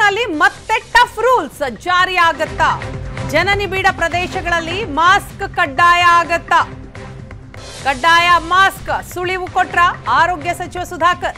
ಬೆಂಗಳೂರಿನಲ್ಲಿ ಮತ್ತೆ tough rules ಜಾರಿ ಆಗತ್ತಾ ಜನನಿಬಿಡ ಪ್ರದೇಶಗಳಲ್ಲಿ ಮಾಸ್ಕ್ ಕಡ್ಡಾಯ ಆಗತ್ತಾ ಕಡ್ಡಾಯ ಮಾಸ್ಕ್ ಸುಳಿವು ಕೊಟ್ರ ಆರೋಗ್ಯ ಸಚಿವ ಸುಧಾಕರ್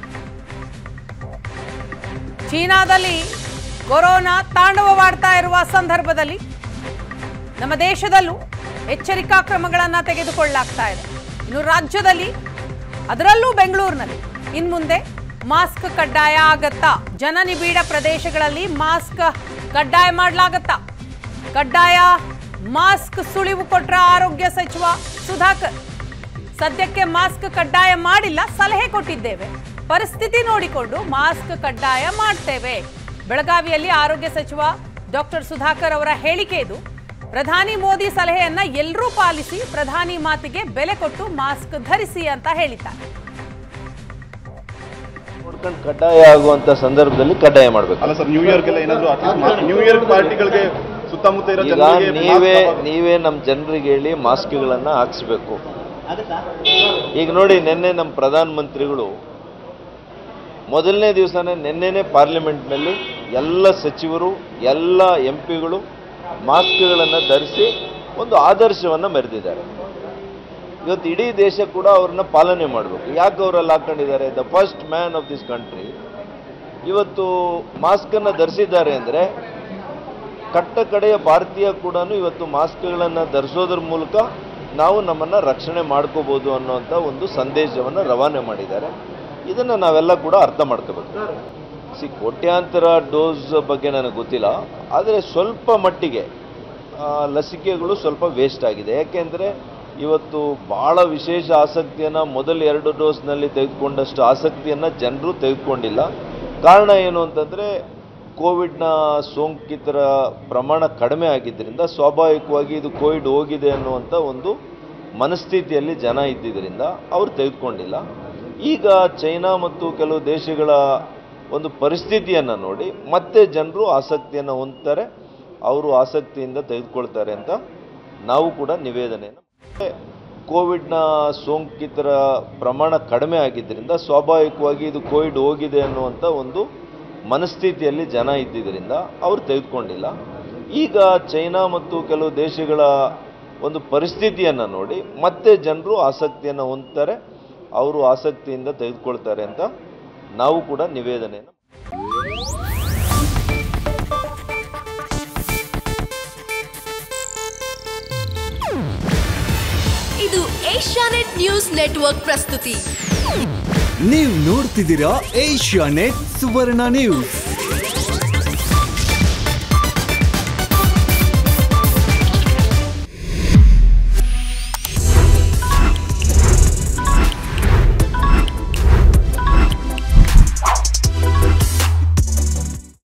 ಚೀನಾದಲ್ಲಿ ಕೊರೋನಾ ತಾಂಡವವಾಡ್ತಾ ಇರುವ ಸಂದರ್ಭದಲ್ಲಿ ನಮ್ಮ ದೇಶದಲ್ಲೂ ಎಚ್ಚರಿಕಾ ಕ್ರಮಗಳನ್ನು ತೆಗೆದುಕೊಳ್ಳಲಾಗ್ತಾ ಇದೆ ಇನ್ನು ರಾಜ್ಯದಲ್ಲಿ ಅದರಲ್ಲೂ ಬೆಂಗಳೂರಿನಲ್ಲಿ ಇನ್ಮುಂದೆ ಮಾಸ್ಕ್ ಕಡ್ಡಾಯ ಆಗತ್ತಾ ಜನನಿಬಿಡ ಪ್ರದೇಶಗಳಲ್ಲಿ ಮಾಸ್ಕ್ ಕಡ್ಡಾಯ ಮಾಡಲಾಗತ್ತಾ ಕಡ್ಡಾಯ ಮಾಸ್ಕ್ ಸುಳಿವು ಕೊಟ್ರ ಆರೋಗ್ಯ ಸಚಿವ ಸುಧಾಕರ್ ಸದ್ಯಕ್ಕೆ ಮಾಸ್ಕ್ ಕಡ್ಡಾಯ ಮಾಡಿಲ್ಲ ಸಲಹೆ ಕೊಟ್ಟಿದ್ದೇವೆ ಪರಿಸ್ಥಿತಿ ನೋಡಿಕೊಂಡು ಮಾಸ್ಕ್ ಕಡ್ಡಾಯ ಮಾಡ್ತೇವೆ ಬೆಳಗಾವಿಯಲ್ಲಿ ಆರೋಗ್ಯ ಸಚಿವ ಡಾಕ್ಟರ್ ಸುಧಾಕರ್ ಅವರ ಹೇಳಿಕೆ ಇದು ಪ್ರಧಾನಿ ಮೋದಿ ಸಲಹೆಯನ್ನ ಎಲ್ಲರೂ ಪಾಲಿಸಿ ಪ್ರಧಾನಿ ಮಾತಿಗೆ ಬೆಲೆ ಕೊಟ್ಟು ಮಾಸ್ಕ್ ಧರಿಸಿ ಅಂತ ಹೇಳಿದ್ದಾರೆ ನೋಡ್ಕೊಂಡು ಕಡ್ಡಾಯ ಆಗುವಂತ ಸಂದರ್ಭದಲ್ಲಿ ಕಡ್ಡಾಯ ಮಾಡಬೇಕು ಅಲ್ಲ ಸರ್ ನ್ಯೂ ಇಯರ್ಗೆಲ್ಲ ಏನಾದ್ರು ಅಟ್ಲೀಸ್ಟ್ ನ್ಯೂ ಇಯರ್ ಪಾರ್ಟಿಗಳಿಗೆ ಸುತ್ತಮುತ್ತ ಇರೋ ಈಗ ಜನರಿಗೆ ನೀವೇ mask ಹಾಕಿ- ನೀವೇ ನಮ್ಮ ಜನರಿಗೆ ಹೇಳಿ ಮಾಸ್ಕ್ಗಳನ್ನ ಹಾಕ್ಸ್ಬೇಕು ಈಗ ನೋಡಿ ನಿನ್ನೆ ನಮ್ಮ ಪ್ರಧಾನ ಮಂತ್ರಿಗಳು ಮೊದಲನೇ ದಿವಸನೇ ನಿನ್ನೆನೇ ಪಾರ್ಲಿಮೆಂಟ್ನಲ್ಲಿ ಎಲ್ಲ ಸಚಿವರು ಎಲ್ಲ ಎಂ ಪಿಗಳು ಮಾಸ್ಕ್ಗಳನ್ನು ಧರಿಸಿ ಒಂದು ಆದರ್ಶವನ್ನು ಮೆರೆದಿದ್ದಾರೆ ಇವತ್ತು ಇಡೀ ದೇಶ ಕೂಡ ಅವ್ರನ್ನ ಪಾಲನೆ ಮಾಡಬೇಕು ಯಾಕೆ ಅವರಲ್ಲಿ ಹಾಕೊಂಡಿದ್ದಾರೆ the first man of this country ಇವತ್ತು ಮಾಸ್ಕನ್ನು ಧರಿಸಿದ್ದಾರೆ ಅಂದರೆ ಕಟ್ಟ ಕಡೆಯ ಭಾರತೀಯ ಕೂಡ ಇವತ್ತು ಮಾಸ್ಕ್ಗಳನ್ನು ಧರಿಸೋದ್ರ ಮೂಲಕ ನಾವು ನಮ್ಮನ್ನು ರಕ್ಷಣೆ ಮಾಡ್ಕೋಬೋದು ಅನ್ನೋಂಥ ಒಂದು ಸಂದೇಶವನ್ನು ರವಾನೆ ಮಾಡಿದ್ದಾರೆ ಇದನ್ನು ನಾವೆಲ್ಲ ಕೂಡ ಅರ್ಥ ಮಾಡ್ಕೋಬೇಕು ಸಿ ಕೋಟ್ಯಾಂತರ ಡೋಸ್ ಬಗ್ಗೆ ನನಗೆ ಗೊತ್ತಿಲ್ಲ ಆದರೆ ಸ್ವಲ್ಪ ಮಟ್ಟಿಗೆ ಆ, ಲಸಿಕೆಗಳು ಸ್ವಲ್ಪ ವೇಸ್ಟ್ ಆಗಿದೆ ಯಾಕೆಂದರೆ ಇವತ್ತು ಭಾಳ ವಿಶೇಷ ಆಸಕ್ತಿಯನ್ನು ಮೊದಲ ಎರಡು ಡೋಸ್ನಲ್ಲಿ ತೆಗೆದುಕೊಂಡಷ್ಟು ಆಸಕ್ತಿಯನ್ನು ಜನರು ತೆಗೆದುಕೊಂಡಿಲ್ಲ ಕಾರಣ ಏನು ಅಂತಂದರೆ ಕೋವಿಡ್ನ ಸೋಂಕಿತರ ಪ್ರಮಾಣ ಕಡಿಮೆ ಆಗಿದ್ದರಿಂದ ಸ್ವಾಭಾವಿಕವಾಗಿ ಇದು ಕೋವಿಡ್ ಹೋಗಿದೆ ಅನ್ನುವಂಥ ಒಂದು ಮನಸ್ಥಿತಿಯಲ್ಲಿ ಜನ ಇದ್ದಿದ್ದರಿಂದ ಅವರು ತೆಗೆದುಕೊಂಡಿಲ್ಲ ಈಗ ಚೈನಾ ಮತ್ತು ಕೆಲವು ದೇಶಗಳ ಒಂದು ಪರಿಸ್ಥಿತಿಯನ್ನು ನೋಡಿ ಮತ್ತೆ ಜನರು ಆಸಕ್ತಿಯನ್ನು ಹೊಂದ್ತಾರೆ ಅವರು ಆಸಕ್ತಿಯಿಂದ ತೆಗೆದುಕೊಳ್ತಾರೆ ಅಂತ ನಾವು ಕೂಡ ನಿವೇದನೆಯನ್ನು ಕೋವಿಡ್ನ ಸೋಂಕಿತರ ಪ್ರಮಾಣ ಕಡಿಮೆ ಆಗಿದ್ದರಿಂದ ಸ್ವಾಭಾವಿಕವಾಗಿ ಇದು ಕೋವಿಡ್ ಹೋಗಿದೆ ಅನ್ನುವಂಥ ಒಂದು ಮನಸ್ಥಿತಿಯಲ್ಲಿ ಜನ ಇದ್ದಿದ್ದರಿಂದ ಅವರು ತೆಗೆದುಕೊಂಡಿಲ್ಲ ಈಗ ಚೈನಾ ಮತ್ತು ಕೆಲವು ದೇಶಗಳ ಒಂದು ಪರಿಸ್ಥಿತಿಯನ್ನು ನೋಡಿ ಮತ್ತೆ ಜನರು ಆಸಕ್ತಿಯನ್ನು ಹೊಂದ್ತಾರೆ ಅವರು ಆಸಕ್ತಿಯಿಂದ ತೆಗೆದುಕೊಳ್ತಾರೆ ಅಂತ ನಾವು ಕೂಡ ನಿವೇದನೆಯನ್ನು ಇದು ಏಷ್ಯಾನೆಟ್ ನ್ಯೂಸ್ ನೆಟ್ವರ್ಕ್ ಪ್ರಸ್ತುತಿ ನೀವು ನೋಡ್ತಿದ್ದೀರಾ ಏಷ್ಯಾ ನೆಟ್ ಸುವರ್ಣ ನ್ಯೂಸ್